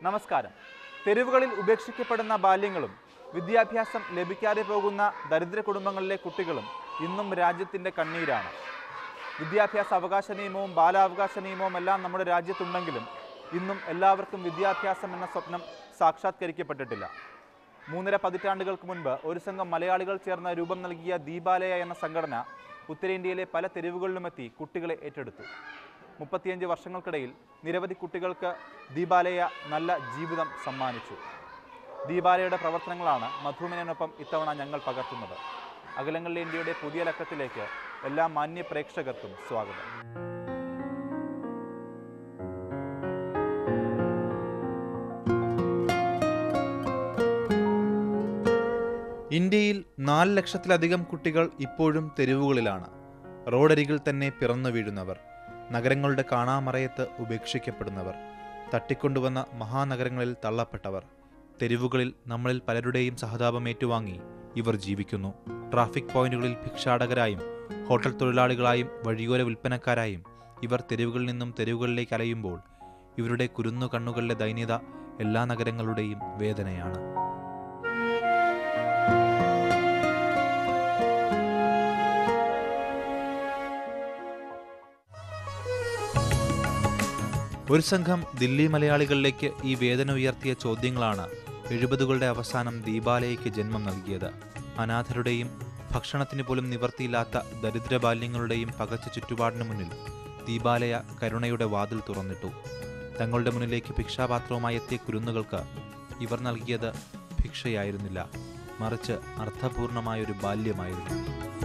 നമസ്കാരം തെരുവുകളിൽ ഉപേക്ഷിക്കപ്പെടുന്ന ബാല്യങ്ങളും വിദ്യാഭ്യാസം ലഭിക്കാതെ പോകുന്ന ദരിദ്ര കുടുംബങ്ങളിലെ കുട്ടികളും ഇന്നും രാജ്യത്തിൻ്റെ കണ്ണീരാണ് വിദ്യാഭ്യാസ അവകാശ നിയമവും ബാലാവകാശ നിയമവും എല്ലാം നമ്മുടെ രാജ്യത്തുണ്ടെങ്കിലും ഇന്നും എല്ലാവർക്കും വിദ്യാഭ്യാസം എന്ന സ്വപ്നം സാക്ഷാത്കരിക്കപ്പെട്ടിട്ടില്ല മൂന്നര പതിറ്റാണ്ടുകൾക്ക് മുൻപ് ഒരു സംഘം മലയാളികൾ ചേർന്ന് രൂപം നൽകിയ ദീപാലയ എന്ന സംഘടന ഉത്തരേന്ത്യയിലെ പല തെരുവുകളിലുമെത്തി കുട്ടികളെ ഏറ്റെടുത്തു മുപ്പത്തിയഞ്ച് വർഷങ്ങൾക്കിടയിൽ നിരവധി കുട്ടികൾക്ക് ദീപാലയ നല്ല ജീവിതം സമ്മാനിച്ചു ദീപാലയുടെ പ്രവർത്തനങ്ങളാണ് മധുമേനൊപ്പം ഇത്തവണ ഞങ്ങൾ പകർത്തുന്നത് അഖിലങ്ങളിൽ ഇന്ത്യയുടെ പുതിയ ലക്കത്തിലേക്ക് എല്ലാ മാന്യ പ്രേക്ഷകർക്കും സ്വാഗതം ഇന്ത്യയിൽ നാല് ലക്ഷത്തിലധികം കുട്ടികൾ ഇപ്പോഴും തെരുവുകളിലാണ് റോഡരികിൽ തന്നെ പിറന്നു വീഴുന്നവർ നഗരങ്ങളുടെ കാണാമറയത്ത് ഉപേക്ഷിക്കപ്പെടുന്നവർ തട്ടിക്കൊണ്ടുവന്ന മഹാനഗരങ്ങളിൽ തള്ളപ്പെട്ടവർ തെരുവുകളിൽ നമ്മളിൽ പലരുടെയും സഹതാപം ഏറ്റുവാങ്ങി ഇവർ ജീവിക്കുന്നു ട്രാഫിക് പോയിന്റുകളിൽ ഭിക്ഷാടകരായും ഹോട്ടൽ തൊഴിലാളികളായും വഴിയോര വിൽപ്പനക്കാരായും ഇവർ തെരുവുകളിൽ നിന്നും തെരുവുകളിലേക്ക് അലയുമ്പോൾ ഇവരുടെ കുരുന്നു കണ്ണുകളിലെ ദൈന്യത എല്ലാ നഗരങ്ങളുടെയും വേദനയാണ് ഒരു സംഘം ദില്ലി മലയാളികളിലേക്ക് ഈ വേദന ഉയർത്തിയ ചോദ്യങ്ങളാണ് എഴുപതുകളുടെ അവസാനം ദീപാലയയ്ക്ക് ജന്മം നൽകിയത് അനാഥരുടെയും ഭക്ഷണത്തിന് പോലും നിവർത്തിയില്ലാത്ത ദരിദ്ര ബാല്യങ്ങളുടെയും പകച്ച ചുറ്റുപാടിന് മുന്നിൽ ദീപാലയ കരുണയുടെ വാതിൽ തുറന്നിട്ടു തങ്ങളുടെ മുന്നിലേക്ക് ഭിക്ഷാപാത്രവുമായി എത്തിയ കുരുന്നുകൾക്ക് ഇവർ നൽകിയത് ഭിക്ഷയായിരുന്നില്ല മറിച്ച് അർത്ഥപൂർണമായൊരു ബാല്യമായിരുന്നു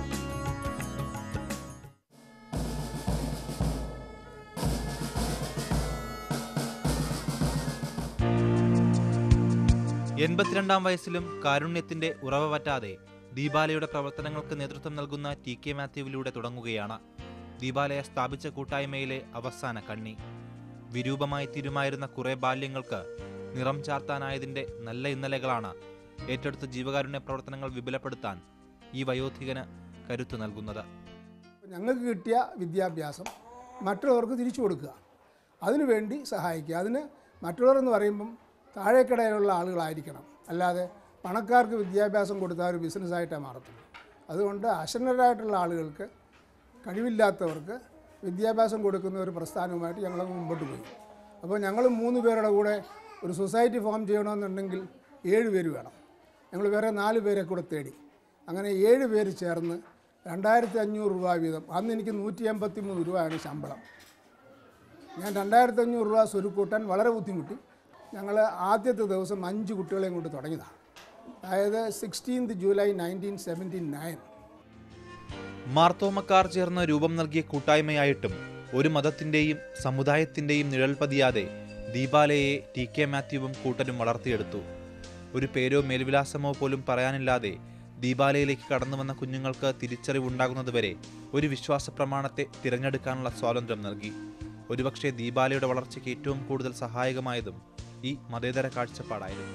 എൺപത്തിരണ്ടാം വയസ്സിലും കാരുണ്യത്തിന്റെ ഉറവ പറ്റാതെ ദീപാലയുടെ പ്രവർത്തനങ്ങൾക്ക് നേതൃത്വം നൽകുന്ന ടി കെ മാത്യുവിലൂടെ തുടങ്ങുകയാണ് ദീപാലയ സ്ഥാപിച്ച കൂട്ടായ്മയിലെ അവസാന കണ്ണി വിരൂപമായി തീരുമായിരുന്ന കുറെ ബാല്യങ്ങൾക്ക് നിറം ചാർത്താനായതിന്റെ നല്ല ഇന്നലകളാണ് ഏറ്റെടുത്ത ജീവകാരുണ്യ പ്രവർത്തനങ്ങൾ വിപുലപ്പെടുത്താൻ ഈ വയോധികന് കരുത്തു നൽകുന്നത് ഞങ്ങൾക്ക് കിട്ടിയ വിദ്യാഭ്യാസം മറ്റുള്ളവർക്ക് തിരിച്ചു കൊടുക്കുക അതിനുവേണ്ടി സഹായിക്കുക അതിന് മറ്റുള്ളവർ എന്ന് പറയുമ്പം താഴേക്കിടയിലുള്ള ആളുകളായിരിക്കണം അല്ലാതെ പണക്കാർക്ക് വിദ്യാഭ്യാസം കൊടുത്താൽ ഒരു ബിസിനസ്സായിട്ടാണ് മാറത്തുള്ളൂ അതുകൊണ്ട് അശരണരായിട്ടുള്ള ആളുകൾക്ക് കഴിവില്ലാത്തവർക്ക് വിദ്യാഭ്യാസം കൊടുക്കുന്ന ഒരു പ്രസ്ഥാനവുമായിട്ട് ഞങ്ങൾ മുമ്പോട്ട് പോയി അപ്പോൾ ഞങ്ങൾ മൂന്ന് പേരുടെ കൂടെ ഒരു സൊസൈറ്റി ഫോം ചെയ്യണമെന്നുണ്ടെങ്കിൽ ഏഴ് പേര് വേണം ഞങ്ങൾ വേറെ നാല് പേരെ കൂടെ തേടി അങ്ങനെ ഏഴ് പേര് ചേർന്ന് രണ്ടായിരത്തി അഞ്ഞൂറ് രൂപ വീതം അന്ന് എനിക്ക് നൂറ്റി എൺപത്തി മൂന്ന് രൂപയാണ് ശമ്പളം ഞാൻ രണ്ടായിരത്തി അഞ്ഞൂറ് രൂപ സ്വരുക്കൂട്ടാൻ വളരെ ബുദ്ധിമുട്ടി ഞങ്ങൾ ആദ്യത്തെ ദിവസം അഞ്ച് കുട്ടികളെയും കൊണ്ട് തുടങ്ങിയതാണ് അതായത് sixteenth July nineteen seventy nine മാർത്തോമക്കാർ ചേർന്ന് രൂപം നൽകിയ കൂട്ടായ്മയായിട്ടും ഒരു മതത്തിന്റെയും സമുദായത്തിന്റെയും നിഴൽ പതിയാതെ ദീപാലയെ ടി കെ മാത്യുവും കൂട്ടരും വളർത്തിയെടുത്തു ഒരു പേരോ മേൽവിലാസമോ പോലും പറയാനില്ലാതെ ദീപാലയിലേക്ക് കടന്നു വന്ന കുഞ്ഞുങ്ങൾക്ക് തിരിച്ചറിവുണ്ടാകുന്നതുവരെ ഒരു വിശ്വാസ പ്രമാണത്തെ തിരഞ്ഞെടുക്കാനുള്ള സ്വാതന്ത്ര്യം നൽകി ഒരുപക്ഷെ ദീപാലയുടെ വളർച്ചയ്ക്ക് ഏറ്റവും കൂടുതൽ സഹായകമായതും ഈ മതേതര കാഴ്ചപ്പാടായിരുന്നു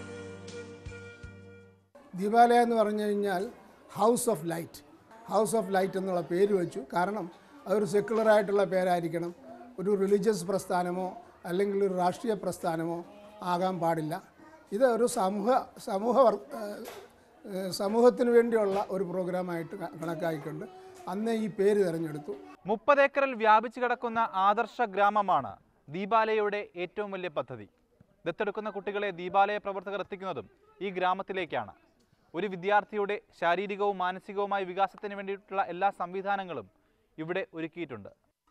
ദീപാലയ എന്ന് പറഞ്ഞു കഴിഞ്ഞാൽ house of light house of light എന്നുള്ള പേര് വെച്ചു കാരണം അതൊരു സെക്കുലറായിട്ടുള്ള പേരായിരിക്കണം ഒരു റിലീജിയസ് പ്രസ്ഥാനമോ അല്ലെങ്കിൽ ഒരു രാഷ്ട്രീയ പ്രസ്ഥാനമോ ആകാൻ പാടില്ല ഇത് ഒരു സമൂഹ സമൂഹ വർ- ഏഹ് ഏഹ് സമൂഹത്തിന് വേണ്ടിയുള്ള ഒരു പ്രോഗ്രാമായിട്ട് ക- കണക്കാക്കിക്കൊണ്ട് അന്ന് ഈ പേര് തിരഞ്ഞെടുത്തു മുപ്പത് ഏക്കറിൽ വ്യാപിച്ചു കിടക്കുന്ന ആദർശ ഗ്രാമമാണ് ദീപാലയയുടെ ഏറ്റവും വലിയ പദ്ധതി ദത്തെടുക്കുന്ന കുട്ടികളെ ദീപാലയ പ്രവർത്തകർ എത്തിക്കുന്നതും ഈ ഗ്രാമത്തിലേക്കാണ് ഒരു വിദ്യാർത്ഥിയുടെ ശാരീരികവും മാനസികവുമായ വികാസത്തിന് വേണ്ടിയിട്ടുള്ള എല്ലാ സംവിധാനങ്ങളും ഇവിടെ ഒരുക്കിയിട്ടുണ്ട്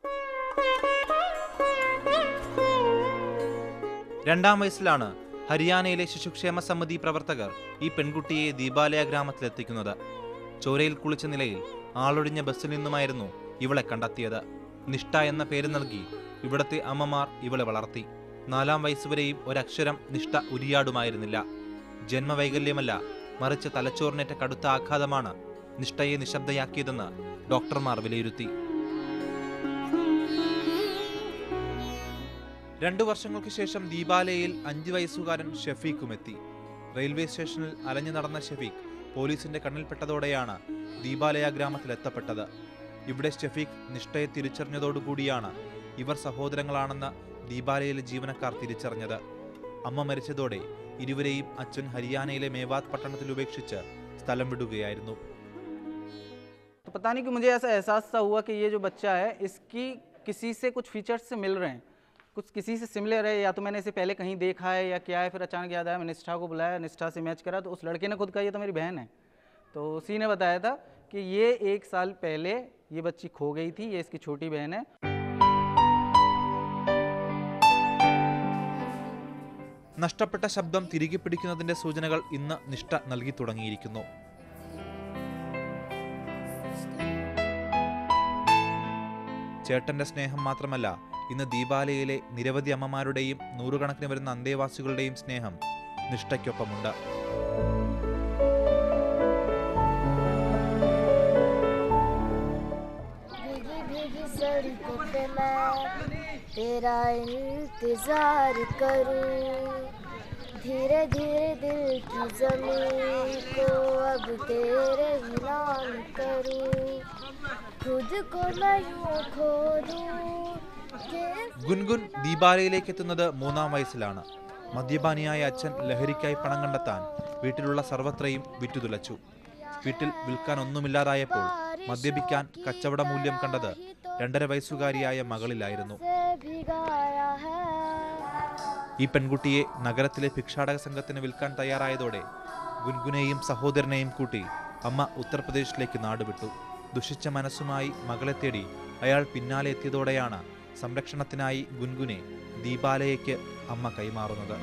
രണ്ടാം വയസ്സിലാണ് ഹരിയാനയിലെ ശിശുക്ഷേമ സമിതി പ്രവർത്തകർ ഈ പെൺകുട്ടിയെ ദീപാലയ ഗ്രാമത്തിലെത്തിക്കുന്നത് ചോരയിൽ കുളിച്ച നിലയിൽ ആളൊഴിഞ്ഞ ബസ്സിൽ നിന്നുമായിരുന്നു ഇവളെ കണ്ടെത്തിയത് നിഷ്ഠ എന്ന പേര് നൽകി ഇവിടത്തെ അമ്മമാർ ഇവളെ വളർത്തി നാലാം വയസ്സുവരെയും ഒരക്ഷരം നിഷ്ഠ ഉരിയാടുമായിരുന്നില്ല ജന്മവൈകല്യമല്ല മറിച്ച് തലച്ചോറിനേറ്റ കടുത്ത ആഘാതമാണ് നിഷ്ഠയെ നിശബ്ദയാക്കിയതെന്ന് ഡോക്ടർമാർ വിലയിരുത്തി രണ്ടു വർഷങ്ങൾക്ക് ശേഷം ദീപാലയയിൽ അഞ്ചു വയസ്സുകാരൻ ഷഫീഖും എത്തി റെയിൽവേ സ്റ്റേഷനിൽ അലഞ്ഞു നടന്ന ഷഫീഖ് പോലീസിന്റെ കണ്ണിൽപ്പെട്ടതോടെയാണ് ദീപാലയ ഗ്രാമത്തിൽ എത്തപ്പെട്ടത് ഇവിടെ ഷഫീഖ് നിഷ്ഠയെ തിരിച്ചറിഞ്ഞതോടുകൂടിയാണ് ഇവർ സഹോദരങ്ങളാണെന്ന് ദീപാലയിലെ ജീവനക്കാർ തിരിച്ചറിഞ്ഞത് അമ്മ മരിച്ചതോടെ ഇരുവരെയും അച്ഛൻ ഹരിയാനയിലെ മേവാത് പട്ടണത്തിൽ ഉപേക്ഷിച്ച് സ്ഥലം വിടുകയായിരുന്നു तो पता नहीं कि मुझे ऐसा एहसास सा हुआ कि ये जो बच्चा है इसकी किसी से कुछ फीचर्स से मिल रहे हैं कुछ किसी से सिमिलर है या तो मैंने इसे पहले कहीं देखा है या क्या है फिर अचानक याद आया मैं निष्ठा को बुलाया निष्ठा से मैच करा तो उस लड़के ने खुद कहा ये तो मेरी बहन है तो उसी ने बताया था कि ये एक साल पहले ये बच्ची खो गई थी ये इसकी छोटी बहन है നഷ്ടപ്പെട്ട ശബ്ദം തിരികെ പിടിക്കുന്നതിന്റെ സൂചനകൾ ഇന്ന് നിഷ്ഠ നൽകി തുടങ്ങിയിരിക്കുന്നു ചേട്ടന്റെ സ്നേഹം മാത്രമല്ല ഇന്ന് ദീപാലയിലെ നിരവധി അമ്മമാരുടെയും നൂറുകണക്കിന് വരുന്ന അന്തേവാസികളുടെയും സ്നേഹം നിഷ്ഠയ്ക്കൊപ്പമുണ്ട് भीगी भीगी सड़कों पे मैं तेरा इंतजार करूं धीरे धीरे दिल की जमीन को अब तेरे ही नाम करूं खुद को मैं यूं खो दूं कि ഗുൻഗുൻ ദീപാലയിലേക്ക് എത്തുന്നത് മൂന്നാം വയസ്സിലാണ് മദ്യപാനിയായ അച്ഛൻ ലഹരിക്കായി പണം കണ്ടെത്താൻ വീട്ടിലുള്ള സർവത്രയും വിറ്റുതുലച്ചു വീട്ടിൽ വിൽക്കാൻ ഒന്നുമില്ലാതായപ്പോൾ മദ്യപിക്കാൻ കച്ചവട മൂല്യം കണ്ടത് രണ്ടര വയസ്സുകാരിയായ മകളിലായിരുന്നു से भिगाया है ഈ പെൺകുട്ടിയെ നഗരത്തിലെ ഭിക്ഷാടക സംഘത്തിന് വിൽക്കാൻ തയ്യാറായതോടെ ഗുൻഗുനെയും സഹോദരനെയും കൂട്ടി അമ്മ ഉത്തർപ്രദേശിലേക്ക് നാടുവിട്ടു ദുഷിച്ച മനസ്സുമായി മകളെ തേടി അയാൾ പിന്നാലെ എത്തിയതോടെയാണ് സംരക്ഷണത്തിനായി ഗുൻഗുനെ ദീപാലയയ്ക്ക് അമ്മ കൈമാറുന്നത്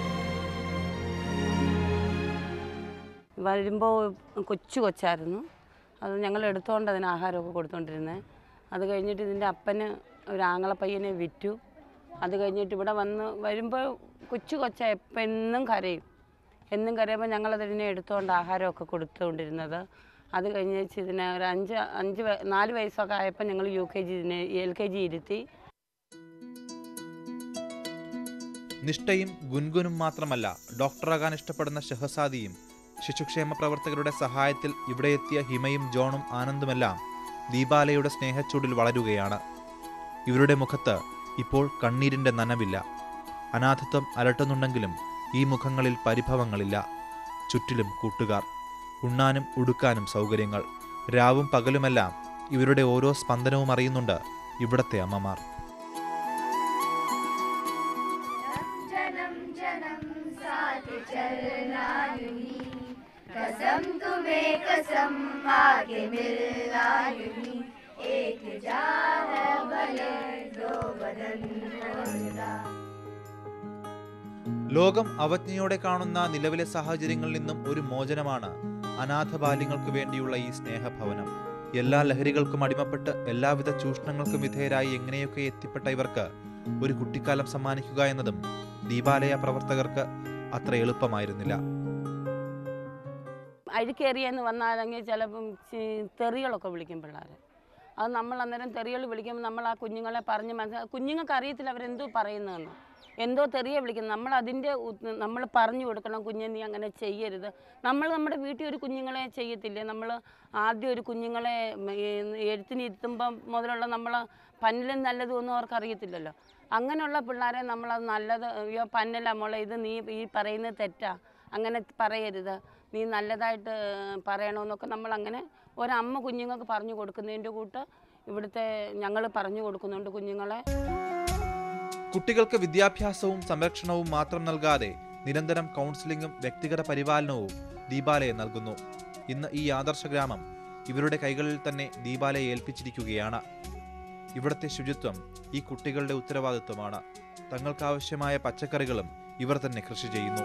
വരുമ്പോൾ കൊച്ചു കൊച്ചായിരുന്നു അത് ഞങ്ങൾ എടുത്തുകൊണ്ട് അതിന് ആഹാരമൊക്കെ കൊടുത്തോണ്ടിരുന്നത് അത് കഴിഞ്ഞിട്ട് ഇതിൻ്റെ അപ്പന് ഒരു ആങ്ങള പയ്യനെ വിറ്റു അത് കഴിഞ്ഞിട്ട് ഇവിടെ വന്ന് വരുമ്പോൾ കൊച്ചു കൊച്ച എപ്പം എന്നും കരയും എന്നും കരയുമ്പോൾ ഞങ്ങളതിനെ എടുത്തുകൊണ്ട് ആഹാരമൊക്കെ കൊടുത്തുകൊണ്ടിരുന്നത് അത് കഴിഞ്ഞ് വെച്ച് ഇതിനെ ഒരു അഞ്ച് അഞ്ച് വയ- നാല് വയസ്സൊക്കെ ആയപ്പോൾ ഞങ്ങൾ യു കെ ജി ഇതിനെ എൽ കെ ജി ഇരുത്തി നിഷ്ഠയും ഗുൻഗുനും മാത്രമല്ല ഡോക്ടറാകാൻ ഇഷ്ടപ്പെടുന്ന ഷഹസാദിയും ശിശുക്ഷേമ പ്രവർത്തകരുടെ സഹായത്തിൽ ഇവിടെ എത്തിയ ഹിമയും ജോണും ആനന്ദുമെല്ലാം ദീപാലയുടെ സ്നേഹച്ചൂടിൽ വളരുകയാണ് ഇവരുടെ മുഖത്ത് ഇപ്പോൾ കണ്ണീരിന്റെ നനവില്ല അനാഥത്വം അലട്ടുന്നുണ്ടെങ്കിലും ഈ മുഖങ്ങളിൽ പരിഭവങ്ങളില്ല ചുറ്റിലും കൂട്ടുകാർ ഉണ്ണാനും ഉടുക്കാനും സൗകര്യങ്ങൾ രാവും പകലുമെല്ലാം ഇവരുടെ ഓരോ സ്പന്ദനവും അറിയുന്നുണ്ട് ഇവിടത്തെ അമ്മമാർ ലോകം അവജ്ഞയോടെ കാണുന്ന നിലവിലെ സാഹചര്യങ്ങളിൽ നിന്നും ഒരു മോചനമാണ് അനാഥ ബാല്യങ്ങൾക്ക് വേണ്ടിയുള്ള ഈ സ്നേഹഭവനം എല്ലാ ലഹരികൾക്കും അടിമപ്പെട്ട് എല്ലാവിധ ചൂഷണങ്ങൾക്കും വിധേയരായി എങ്ങനെയൊക്കെ എത്തിപ്പെട്ട ഇവർക്ക് ഒരു കുട്ടിക്കാലം സമ്മാനിക്കുക എന്നതും ദീപാലയ പ്രവർത്തകർക്ക് അത്ര എളുപ്പമായിരുന്നില്ല അഴുക്കേറിയെന്ന് വന്നാലെങ്കിൽ ചിലപ്പം ചി- തെറികളൊക്കെ വിളിക്കും പിള്ളേർ അത് നമ്മൾ അന്നേരം തെറികൾ വിളിക്കുമ്പോൾ നമ്മൾ ആ കുഞ്ഞുങ്ങളെ പറഞ്ഞ് മനസ്സിലാക്കി കുഞ്ഞുങ്ങൾക്ക് അറിയത്തില്ല അവരെന്തോ പറയുന്നതെന്ന് എന്തോ തെറിയെ വിളിക്കുന്നത് നമ്മൾ അതിൻ്റെ നമ്മൾ പറഞ്ഞു കൊടുക്കണം കുഞ്ഞെ നീ അങ്ങനെ ചെയ്യരുത് നമ്മൾ നമ്മുടെ വീട്ടിൽ ഒരു കുഞ്ഞുങ്ങളെ ചെയ്യത്തില്ലേ നമ്മൾ ആദ്യം ഒരു കുഞ്ഞുങ്ങളെ ഉം, ഈ എഴുത്തിന് ഇരുത്തുമ്പം മുതലുള്ള നമ്മൾ പന്നിലും നല്ലതും ഒന്നും അവർക്ക് അറിയത്തില്ലല്ലോ അങ്ങനെയുള്ള പിള്ളേരെ നമ്മളത് നല്ലത് അയ്യോ പന്നല മോളെ ഇത് നീ ഈ പറയുന്നത് തെറ്റാ അങ്ങനെ പറയരുത് നീ നല്ലതായിട്ട് പറയണമെന്നൊക്കെ നമ്മൾ അങ്ങനെ ഒരമ്മ കുഞ്ഞുങ്ങൾക്ക് പറഞ്ഞു കൊടുക്കുന്നതിൻ്റെ കൂട്ട് ഇവിടുത്തെ ഞങ്ങൾ പറഞ്ഞു കൊടുക്കുന്നുണ്ട് കുഞ്ഞുങ്ങളെ കുട്ടികൾക്ക് വിദ്യാഭ്യാസവും സംരക്ഷണവും മാത്രം നൽകാതെ നിരന്തരം കൗൺസിലിംഗും വ്യക്തിഗത പരിപാലനവും ദീപാലയ നൽകുന്നു ഇന്ന് ഈ ആദർശ ഗ്രാമം ഇവരുടെ കൈകളിൽ തന്നെ ദീപാലയെ ഏൽപ്പിച്ചിരിക്കുകയാണ് ഇവിടുത്തെ ശുചിത്വം ഈ കുട്ടികളുടെ ഉത്തരവാദിത്വമാണ് തങ്ങൾക്കാവശ്യമായ പച്ചക്കറികളും ഇവർ തന്നെ കൃഷി ചെയ്യുന്നു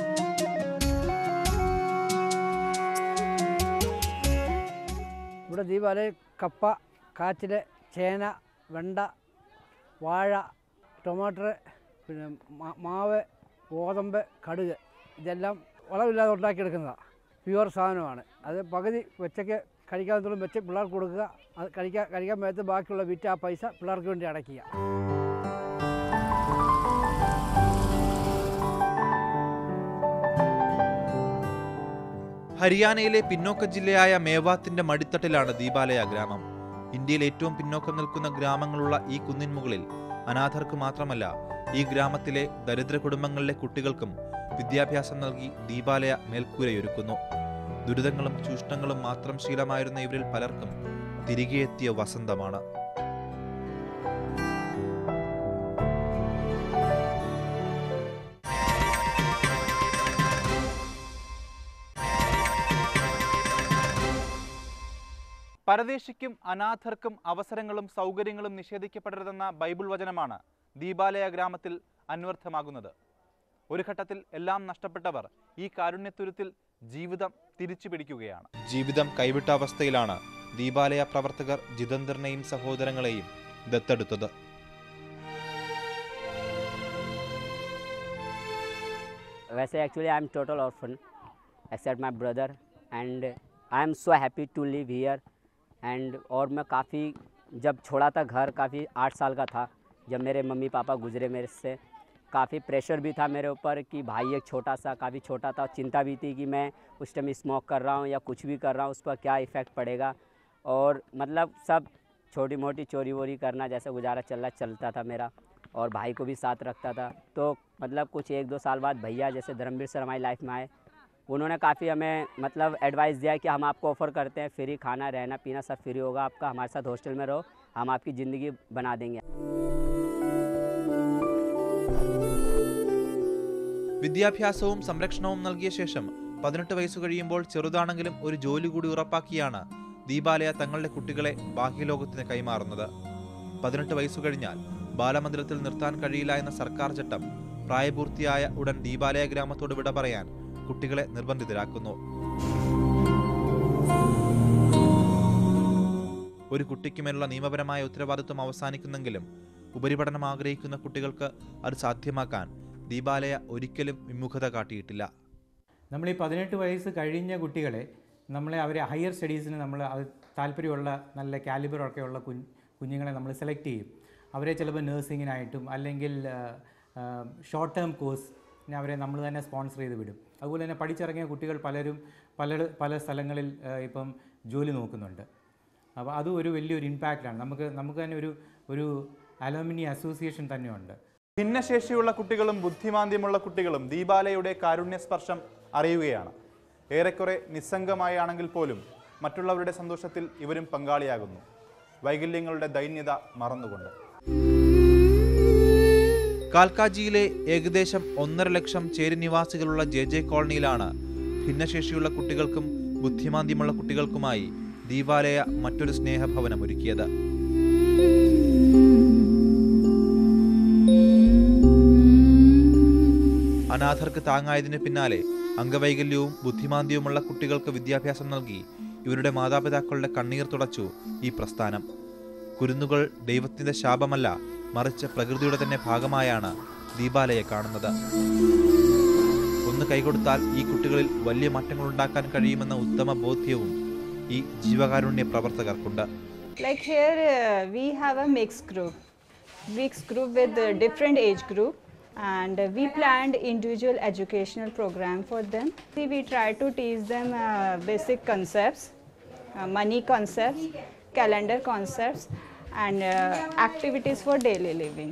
ഇവിടെ ദീപാലയം കപ്പ കാച്ചിൽ ചേന വെണ്ട വാഴ ടൊമാറ്റർ പിന്നെ മാ- മാവ് ഗോതമ്പ് കടുക് ഇതെല്ലാം വളമില്ലാതെ ഉണ്ടാക്കിയെടുക്കുന്നതാണ് പ്യുവർ സാധനമാണ് അത് പകുതി വെച്ചയ്ക്ക് കഴിക്കാവുന്നതും വെച്ച് പിള്ളേർക്ക് കൊടുക്കുക അത് കഴിക്കാൻ കഴിക്കാൻ മേത്ത് ബാക്കിയുള്ള വിറ്റ് ആ പൈസ പിള്ളേർക്ക് വേണ്ടി അടയ്ക്കുക ഹരിയാനയിലെ പിന്നോക്ക ജില്ലയായ മേവാത്തിന്റെ മടിത്തട്ടിലാണ് ദീപാലയ ഗ്രാമം ഇന്ത്യയിൽ ഏറ്റവും പിന്നോക്കം നിൽക്കുന്ന ഗ്രാമങ്ങളുള്ള ഈ കുന്നിൻ മുകളിൽ അനാഥർക്ക് മാത്രമല്ല ഈ ഗ്രാമത്തിലെ ദരിദ്ര കുടുംബങ്ങളിലെ കുട്ടികൾക്കും വിദ്യാഭ്യാസം നൽകി ദീപാലയ മേൽക്കൂരയൊരുക്കുന്നു ദുരിതങ്ങളും ചൂഷണങ്ങളും മാത്രം ശീലമായിരുന്ന ഇവരിൽ പലർക്കും തിരികെ എത്തിയ വസന്തമാണ് പരദേശിക്കും അനാഥർക്കും അവസരങ്ങളും സൗകര്യങ്ങളും നിഷേധിക്കപ്പെടരുതെന്ന ബൈബിൾ വചനമാണ് ദീപാലയ ഗ്രാമത്തിൽ അന്വർത്ഥമാകുന്നത് ഒരു ഘട്ടത്തിൽ എല്ലാം നഷ്ടപ്പെട്ടവർ ഈ കാരുണ്യത്തുരുത്തിൽ ജീവിതം തിരിച്ചു പിടിക്കുകയാണ് ജീവിതം കൈവിട്ട അവസ്ഥയിലാണ് ദീപാലയ പ്രവർത്തകർ ജിതേന്ദ്രനെയും സഹോദരങ്ങളെയും ദത്തെടുത്തത് वैसे actually I am total orphan except my brother and I am so happy to live here and और मैं काफ़ी जब छोड़ा था घर काफ़ी आठ साल का था जब मेरे मम्मी पापा गुजरे मेरे से काफ़ी प्रेशर भी था मेरे ऊपर कि भाई एक छोटा सा काफ़ी छोटा था चिंता भी थी कि मैं उस टाइम स्मोक कर रहा हूँ या कुछ भी कर रहा हूँ उस पर क्या इफ़ेक्ट पड़ेगा और मतलब सब छोटी मोटी चोरी वोरी करना जैसे गुजारा चल रहा चलता था मेरा और भाई को भी साथ रखता था तो मतलब कुछ एक दो साल बाद भैया जैसे धर्मवीर सर हमारी लाइफ में आए उन्होंने काफ़ी हमें मतलब एडवाइस दिया कि हम आपको ऑफ़र करते हैं फ्री खाना रहना पीना सब फ्री होगा आपका हमारे साथ हॉस्टल में रहो हम आपकी ज़िंदगी बना देंगे വിദ്യാഭ്യാസവും സംരക്ഷണവും നൽകിയ ശേഷം പതിനെട്ട് വയസ്സ് കഴിയുമ്പോൾ ചെറുതാണെങ്കിലും ഒരു ജോലി കൂടി ഉറപ്പാക്കിയാണ് ദീപാലയ തങ്ങളുടെ കുട്ടികളെ ബാഹ്യലോകത്തിന് കൈമാറുന്നത് പതിനെട്ട് വയസ്സു കഴിഞ്ഞാൽ ബാലമന്ദിരത്തിൽ നിർത്താൻ കഴിയില്ല എന്ന സർക്കാർ ചട്ടം പ്രായപൂർത്തിയായ ഉടൻ ദീപാലയ ഗ്രാമത്തോട് വിട പറയാൻ കുട്ടികളെ നിർബന്ധിതരാക്കുന്നു ഒരു കുട്ടിക്കുമേലുള്ള നിയമപരമായ ഉത്തരവാദിത്വം അവസാനിക്കുന്നെങ്കിലും ഉപരിപഠനം ആഗ്രഹിക്കുന്ന കുട്ടികൾക്ക് അത് സാധ്യമാക്കാൻ ദീപാലയ ഒരിക്കലും വിമുഖത കാട്ടിയിട്ടില്ല നമ്മൾ ഈ പതിനെട്ട് വയസ്സ് കഴിഞ്ഞ കുട്ടികളെ നമ്മളെ അവരെ ഹയർ സ്റ്റഡീസിന് നമ്മൾ അത് താല്പര്യമുള്ള നല്ല കാലിബറൊക്കെ ഉള്ള കുഞ്ഞ് കുഞ്ഞുങ്ങളെ നമ്മൾ സെലക്ട് ചെയ്യും അവരെ ചിലപ്പോൾ നേഴ്സിങ്ങിനായിട്ടും അല്ലെങ്കിൽ ഷോർട്ട് ടേം കോഴ്സ് അവരെ നമ്മൾ തന്നെ സ്പോൺസർ ചെയ്ത് വിടും അതുപോലെ തന്നെ പഠിച്ചിറങ്ങിയ കുട്ടികൾ പലരും പല പല സ്ഥലങ്ങളിൽ ആ, ഇപ്പം ജോലി നോക്കുന്നുണ്ട് അപ്പോൾ അതും ഒരു വലിയൊരു ഇമ്പാക്റ്റാണ് നമുക്ക് നമുക്ക് തന്നെ ഒരു ഒരു അലോമിനി അസോസിയേഷൻ തന്നെയുണ്ട് ഭിന്നശേഷിയുള്ള കുട്ടികളും ബുദ്ധിമാന്ദ്യമുള്ള കുട്ടികളും ദീപാലയുടെ കാരുണ്യ സ്പർശം അറിയുകയാണ് ഏറെക്കുറെ നിസ്സംഗമായാണെങ്കിൽ പോലും മറ്റുള്ളവരുടെ സന്തോഷത്തിൽ ഇവരും പങ്കാളിയാകുന്നു വൈകല്യങ്ങളുടെ ദൈന്യത മറന്നുകൊണ്ട് കാൽക്കാജിയിലെ ഏകദേശം ഒന്നര ലക്ഷം ചേരി നിവാസികളുള്ള ജെ ജെ കോളനിയിലാണ് ഭിന്നശേഷിയുള്ള കുട്ടികൾക്കും ബുദ്ധിമാന്ദ്യമുള്ള കുട്ടികൾക്കുമായി ദീപാലയ മറ്റൊരു സ്നേഹഭവനം ഒരുക്കിയത് അനാഥർക്ക് താങ്ങായതിന് പിന്നാലെ അംഗവൈകല്യവും ബുദ്ധിമാന്ദ്യവുമുള്ള കുട്ടികൾക്ക് വിദ്യാഭ്യാസം നൽകി ഇവരുടെ മാതാപിതാക്കളുടെ കണ്ണീർ തുടച്ചു ഈ പ്രസ്ഥാനം കുരുന്നുകൾ ദൈവത്തിന്റെ ശാപമല്ല മറിച്ച് പ്രകൃതിയുടെ തന്നെ ഭാഗമായാണ് ദീപാലയെ കാണുന്നത് ഒന്ന് കൈകൊടുത്താൽ ഈ കുട്ടികളിൽ വലിയ മാറ്റങ്ങൾ ഉണ്ടാക്കാൻ കഴിയുമെന്ന ഉത്തമ ബോധ്യവും ഈ ജീവകാരുണ്യ പ്രവർത്തകർക്കുണ്ട് Like here, uh, we have a mixed group, mixed group with uh, different age group, and uh, we planned individual educational program for them. See, we try to teach them uh, basic concepts, uh, money concepts, calendar concepts, and uh, activities for daily living.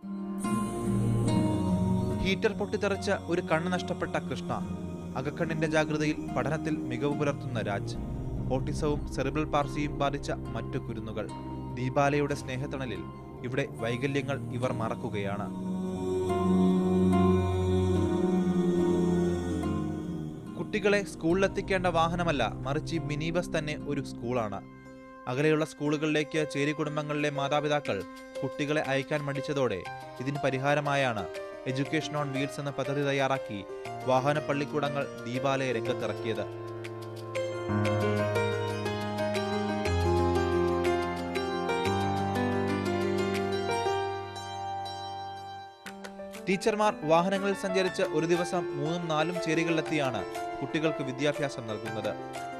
Heater പൊട്ടിത്തെറിച്ച ഒരു കണ്ണ് നഷ്ടപ്പെട്ട കൃഷ്ണ അകക്കണ്ണിന്റെ ജാഗ്രതയിൽ പഠനത്തിൽ മികവ് പുലർത്തുന്ന Raj ഓട്ടിസവും cerebral പാർസിയും ബാധിച്ച മറ്റു കുരുന്നുകൾ ദീപാലയുടെ സ്നേഹത്തണലിൽ ഇവിടെ വൈകല്യങ്ങൾ ഇവർ മറക്കുകയാണ് കുട്ടികളെ സ്കൂളിലെത്തിക്കേണ്ട വാഹനമല്ല മറിച്ച് ഈ മിനി ബസ് തന്നെ ഒരു സ്കൂളാണ് അകലെയുള്ള സ്കൂളുകളിലേക്ക് ചേരി കുടുംബങ്ങളിലെ മാതാപിതാക്കൾ കുട്ടികളെ അയക്കാൻ മടിച്ചതോടെ ഇതിന് പരിഹാരമായാണ് എഡ്യൂക്കേഷൻ ഓൺ വീൽസ് എന്ന പദ്ധതി തയ്യാറാക്കി വാഹന പള്ളിക്കൂടങ്ങൾ ദീപാലയ രംഗത്തിറക്കിയത് ടീച്ചർമാർ വാഹനങ്ങളിൽ സഞ്ചരിച്ച് ഒരു ദിവസം മൂന്നും നാലും ചേരികളിലെത്തിയാണ് കുട്ടികൾക്ക് വിദ്യാഭ്യാസം നൽകുന്നത്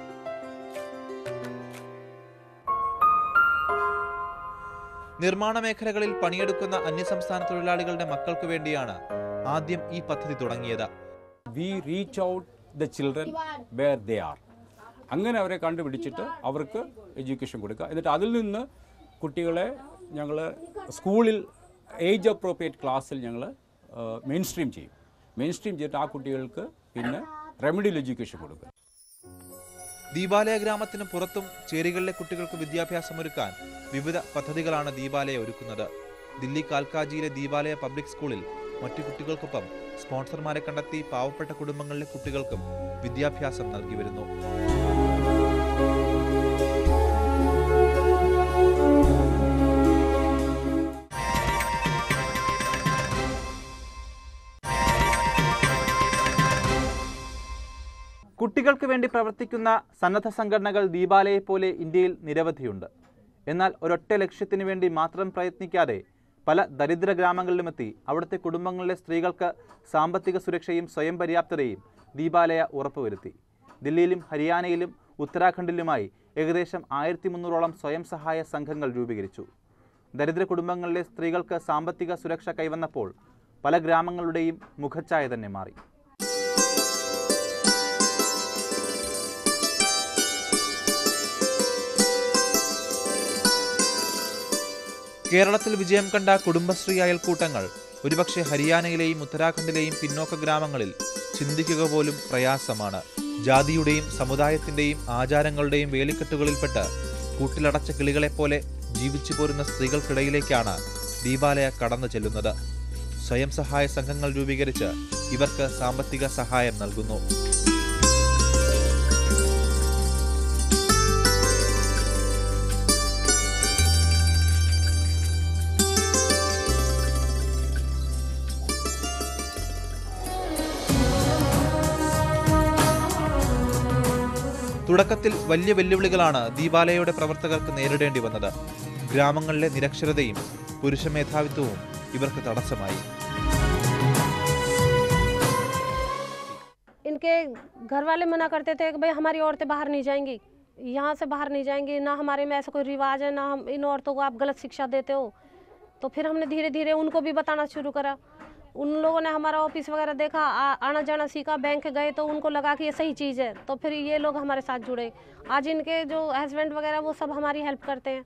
നിർമ്മാണ മേഖലകളിൽ പണിയെടുക്കുന്ന അന്യസംസ്ഥാന തൊഴിലാളികളുടെ മക്കൾക്ക് വേണ്ടിയാണ് ആദ്യം ഈ പദ്ധതി തുടങ്ങിയത് we reach out the children where they are അങ്ങനെ അവരെ കണ്ടുപിടിച്ചിട്ട് അവർക്ക് എഡ്യൂക്കേഷൻ കൊടുക്കുക എന്നിട്ട് അതിൽ നിന്ന് കുട്ടികളെ ഞങ്ങൾ സ്കൂളിൽ ഏജ് അപ്രോപ്രിയേറ്റ് ക്ലാസ്സിൽ ഞങ്ങൾ മെയിൻ സ്ട്രീം ചെയ്യും മെയിൻ സ്ട്രീം ചെയ്തിട്ട് ആ കുട്ടികൾക്ക് പിന്നെ റെമഡിയൽ എഡ്യൂക്കേഷൻ കൊടുക്കും ദീപാലയ ഗ്രാമത്തിന് പുറത്തും ചേരികളിലെ കുട്ടികൾക്ക് വിദ്യാഭ്യാസം ഒരുക്കാൻ വിവിധ പദ്ധതികളാണ് ദീപാലയ ഒരുക്കുന്നത് ദില്ലി കാൽക്കാജിയിലെ ദീപാലയ പബ്ലിക് സ്കൂളിൽ മറ്റു കുട്ടികൾക്കൊപ്പം സ്പോൺസർമാരെ കണ്ടെത്തി പാവപ്പെട്ട കുടുംബങ്ങളിലെ കുട്ടികൾക്കും വിദ്യാഭ്യാസം നൽകി വരുന്നു കുട്ടികൾക്ക് വേണ്ടി പ്രവർത്തിക്കുന്ന സന്നദ്ധ സംഘടനകൾ ദീപാലയെ പോലെ ഇന്ത്യയിൽ നിരവധിയുണ്ട് എന്നാൽ ഒരൊറ്റ ലക്ഷ്യത്തിനു വേണ്ടി മാത്രം പ്രയത്നിക്കാതെ പല ദരിദ്ര ഗ്രാമങ്ങളിലുമെത്തി അവിടുത്തെ കുടുംബങ്ങളിലെ സ്ത്രീകൾക്ക് സാമ്പത്തിക സുരക്ഷയും സ്വയം പര്യാപ്തതയും ദീപാലയ ഉറപ്പുവരുത്തി ദില്ലിയിലും ഹരിയാനയിലും ഉത്തരാഖണ്ഡിലുമായി ഏകദേശം ആയിരത്തി മുന്നൂറോളം സ്വയം സഹായ സംഘങ്ങൾ രൂപീകരിച്ചു ദരിദ്ര കുടുംബങ്ങളിലെ സ്ത്രീകൾക്ക് സാമ്പത്തിക സുരക്ഷ കൈവന്നപ്പോൾ പല ഗ്രാമങ്ങളുടെയും മുഖച്ഛായ തന്നെ മാറി കേരളത്തിൽ വിജയം കണ്ട കുടുംബശ്രീ അയൽക്കൂട്ടങ്ങൾ ഒരുപക്ഷെ ഹരിയാനയിലെയും ഉത്തരാഖണ്ഡിലെയും പിന്നോക്ക ഗ്രാമങ്ങളിൽ ചിന്തിക്കുക പോലും പ്രയാസമാണ് ജാതിയുടെയും സമുദായത്തിന്റെയും ആചാരങ്ങളുടെയും വേലിക്കെട്ടുകളിൽപ്പെട്ട് കൂട്ടിലടച്ച കിളികളെപ്പോലെ ജീവിച്ചു പോരുന്ന സ്ത്രീകൾക്കിടയിലേക്കാണ് ദീപാലയ കടന്നു ചെല്ലുന്നത് സ്വയം സഹായ സംഘങ്ങൾ രൂപീകരിച്ച് ഇവർക്ക് സാമ്പത്തിക സഹായം നൽകുന്നു തുടക്കത്തിൽ വലിയ വെല്ലുവിളികളാണ് ദീപാലയയുടെ പ്രവർത്തകർക്ക് നേരിടേണ്ടി വന്നത് ഗ്രാമങ്ങളിലെ നിരക്ഷരതയും പുരുഷ മേധാവിത്വവും ഇവർക്ക് തടസ്സമായി इनके घर वाले मना करते थे कि भाई हमारी औरतें बाहर नहीं जाएंगी यहाँ से बाहर नहीं जाएंगी ना हमारे में ऐसा कोई रिवाज है ना हम इन औरतों को आप गलत शिक्षा देते हो तो फिर हमने धीरे धीरे उनको भी बताना शुरू करा उन लोगों ने हमारा ऑफिस वगैरह देखा आ, आना जाना सीखा बैंक गए तो उनको लगा कि ये सही चीज़ है तो फिर ये लोग हमारे साथ जुड़े आज इनके जो हस्बैंड वगैरह वो सब हमारी हेल्प करते हैं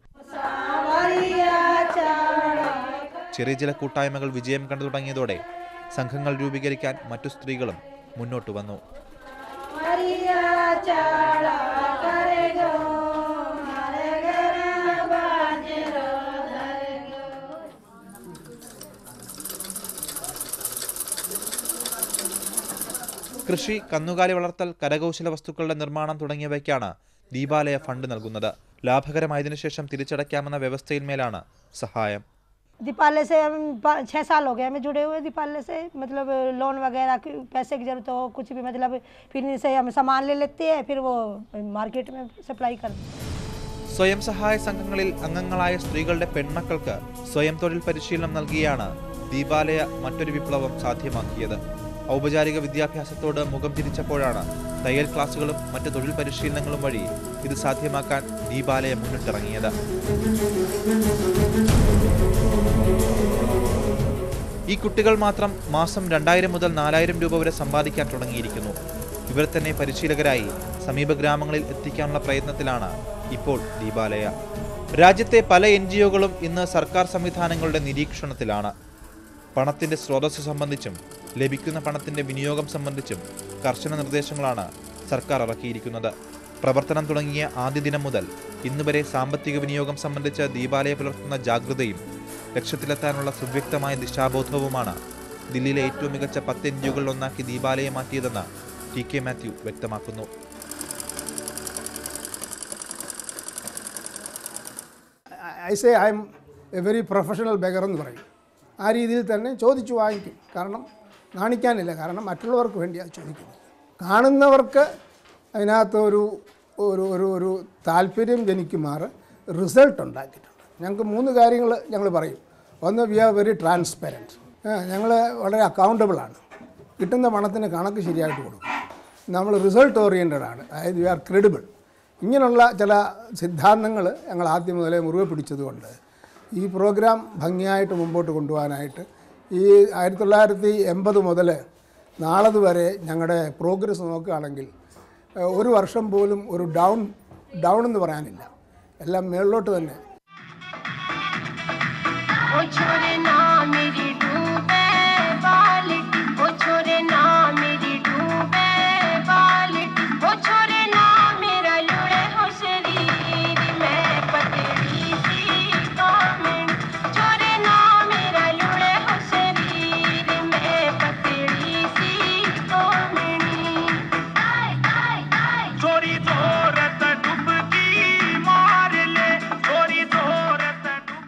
ചെറിയ ചില കൂട്ടായ്മകൾ വിജയം കണ്ടു തുടങ്ങിയതോടെ സംഘങ്ങൾ രൂപീകരിക്കാൻ മറ്റു സ്ത്രീകളും മുന്നോട്ട് വന്നു കൃഷി കന്നുകാലി വളർത്തൽ കരകൗശല വസ്തുക്കളുടെ നിർമ്മാണം തുടങ്ങിയവയ്ക്കാണ് ദീപാലയ ഫണ്ട് നൽകുന്നത് ലാഭകരമായതിനു ശേഷം തിരിച്ചടയ്ക്കാമെന്ന വ്യവസ്ഥയിന്മേലാണ് സഹായം दीपावली से हम पा- छः साल हो गए हमें जुड़े हुए दीपावली से मतलब लोन वगैरह की पैसे की जरूरत हो कुछ भी मतलब फिर इनसे हम सामान ले लेते हैं फिर वो मार्केट में सप्लाई करते हैं സ്വയം സഹായ സംഘങ്ങളിൽ അംഗങ്ങളായ സ്ത്രീകളുടെ പെൺമക്കൾക്ക് സ്വയം തൊഴിൽ പരിശീലനം നൽകിയാണ് ദീപാലയ മറ്റൊരു വിപ്ലവം സാധ്യമാക്കിയത് ഔപചാരിക വിദ്യാഭ്യാസത്തോട് മുഖം തിരിച്ചപ്പോഴാണ് തയ്യൽ ക്ലാസുകളും മറ്റ് തൊഴിൽ പരിശീലനങ്ങളും വഴി ഇത് സാധ്യമാക്കാൻ ദീപാലയ മുന്നിട്ടിറങ്ങിയത് ഈ കുട്ടികൾ മാത്രം മാസം രണ്ടായിരം മുതൽ നാലായിരം രൂപ വരെ സമ്പാദിക്കാൻ തുടങ്ങിയിരിക്കുന്നു ഇവർ തന്നെ പരിശീലകരായി സമീപ ഗ്രാമങ്ങളിൽ എത്തിക്കാനുള്ള പ്രയത്നത്തിലാണ് ഇപ്പോൾ ദീപാലയ രാജ്യത്തെ പല എൻ ജി ഒകളും ഇന്ന് സർക്കാർ സംവിധാനങ്ങളുടെ നിരീക്ഷണത്തിലാണ് പണത്തിന്റെ സ്രോതസ് സംബന്ധിച്ചും ലഭിക്കുന്ന പണത്തിന്റെ വിനിയോഗം സംബന്ധിച്ചും കർശന നിർദ്ദേശങ്ങളാണ് സർക്കാർ ഇറക്കിയിരിക്കുന്നത് പ്രവർത്തനം തുടങ്ങിയ ആദ്യ ദിനം മുതൽ ഇന്നുവരെ സാമ്പത്തിക വിനിയോഗം സംബന്ധിച്ച് ദീപാലയ പുലർത്തുന്ന ജാഗ്രതയും ലക്ഷ്യത്തിലെത്താനുള്ള സുവ്യക്തമായ ദിശാബോധവുമാണ് ദില്ലിയിലെ ഏറ്റവും മികച്ച പത്ത് എൻ ജിഒകളിൽ ഒന്നാക്കി ദീപാലയെ മാറ്റിയതെന്ന് ടി കെ മാത്യു വ്യക്തമാക്കുന്നു I say I am a very professional beggar എന്ന് പറയും ആ രീതിയിൽ തന്നെ ചോദിച്ചു വാങ്ങിക്കും കാരണം കാണിക്കാനില്ല കാരണം മറ്റുള്ളവർക്ക് വേണ്ടിയാണ് ചോദിക്കുന്നത് കാണുന്നവർക്ക് അതിനകത്ത് ഒരു ഒരു ഒരു ഒരു താല്പര്യം ജനിക്കുമാറ് റിസൾട്ട് ഉണ്ടാക്കിയിട്ടുണ്ട് ഞങ്ങൾക്ക് മൂന്ന് കാര്യങ്ങൾ ഞങ്ങൾ പറയും ഒന്ന് വി ആർ വെരി ട്രാൻസ്പെറൻറ്റ് ഞങ്ങൾ വളരെ അക്കൗണ്ടബിൾ ആണ് കിട്ടുന്ന പണത്തിന് കണക്ക് ശരിയായിട്ട് കൊടുക്കും നമ്മൾ റിസൾട്ട് ഓറിയൻറ്റഡ് ആണ് അതായത് വി ആർ ക്രെഡിബിൾ ഇങ്ങനെയുള്ള ചില സിദ്ധാന്തങ്ങൾ ഞങ്ങൾ ആദ്യം മുതലേ മുറുകെ പിടിച്ചതുകൊണ്ട് ഈ പ്രോഗ്രാം ഭംഗിയായിട്ട് മുമ്പോട്ട് കൊണ്ടുപോകാനായിട്ട് ഈ ആയിരത്തി തൊള്ളായിരത്തി എൺപത് മുതൽ നാളത് വരെ ഞങ്ങളുടെ പ്രോഗ്രസ് നോക്കുകയാണെങ്കിൽ ഏഹ്, ഒരു വർഷം പോലും ഒരു ഡൗൺ ഡൗൺ എന്ന് പറയാനില്ല എല്ലാം മേളിലോട്ട് തന്നെ ओ छोरे ना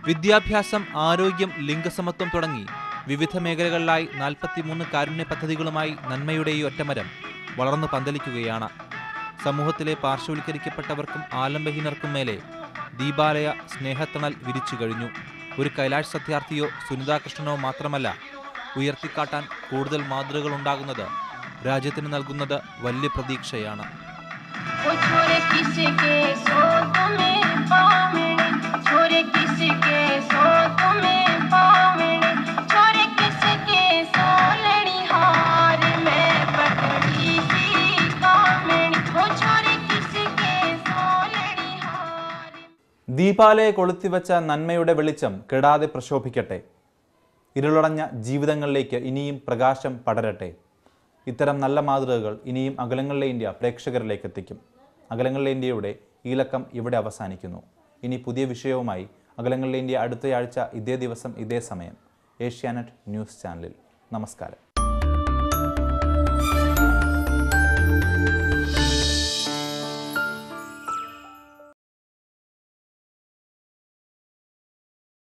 വിദ്യാഭ്യാസം ആരോഗ്യം ലിംഗസമത്വം തുടങ്ങി വിവിധ മേഖലകളിലായി നാൽപ്പത്തിമൂന്ന് കാരുണ്യ പദ്ധതികളുമായി നന്മയുടെ ഈ ഒറ്റമരം വളർന്നു പന്തലിക്കുകയാണ് സമൂഹത്തിലെ പാർശ്വവൽക്കരിക്കപ്പെട്ടവർക്കും ആലംബഹീനർക്കും മേലെ ദീപാലയ സ്നേഹത്തണൽ വിരിച്ചു കഴിഞ്ഞു ഒരു കൈലാഷ് സത്യാർത്ഥിയോ സുനിതാ കൃഷ്ണനോ മാത്രമല്ല ഉയർത്തിക്കാട്ടാൻ കൂടുതൽ മാതൃകകൾ ഉണ്ടാകുന്നത് രാജ്യത്തിന് നൽകുന്നത് വലിയ പ്രതീക്ഷയാണ് ओ छोरे किसके सो तुम्हें पावने छोरे किसके सो तुम्हें पावने छोरे किसके सो लड़ी हार में पकड़ी सी कामणी ओ छोरे किसके सो लड़ी हार ദീപാലയെ കൊളുത്തിവെച്ച നന്മയുടെ വെളിച്ചം കെടാതെ പ്രശോഭിക്കട്ടെ ഇരുളടഞ്ഞ ജീവിതങ്ങളിലേക്ക് ഇനിയും പ്രകാശം പടരട്ടെ ഇത്തരം നല്ല മാതൃകകൾ ഇനിയും അകലങ്ങളിലെ ഇന്ത്യ പ്രേക്ഷകരിലേക്ക് എത്തിക്കും അകലങ്ങളിലെ ഇന്ത്യയുടെ ഈ ലക്കം ഇവിടെ അവസാനിക്കുന്നു ഇനി പുതിയ വിഷയവുമായി അകലങ്ങളിലെ ഇന്ത്യ അടുത്തയാഴ്ച ഇതേ ദിവസം ഇതേ സമയം ഏഷ്യാനെറ്റ് ന്യൂസ് ചാനലിൽ നമസ്കാരം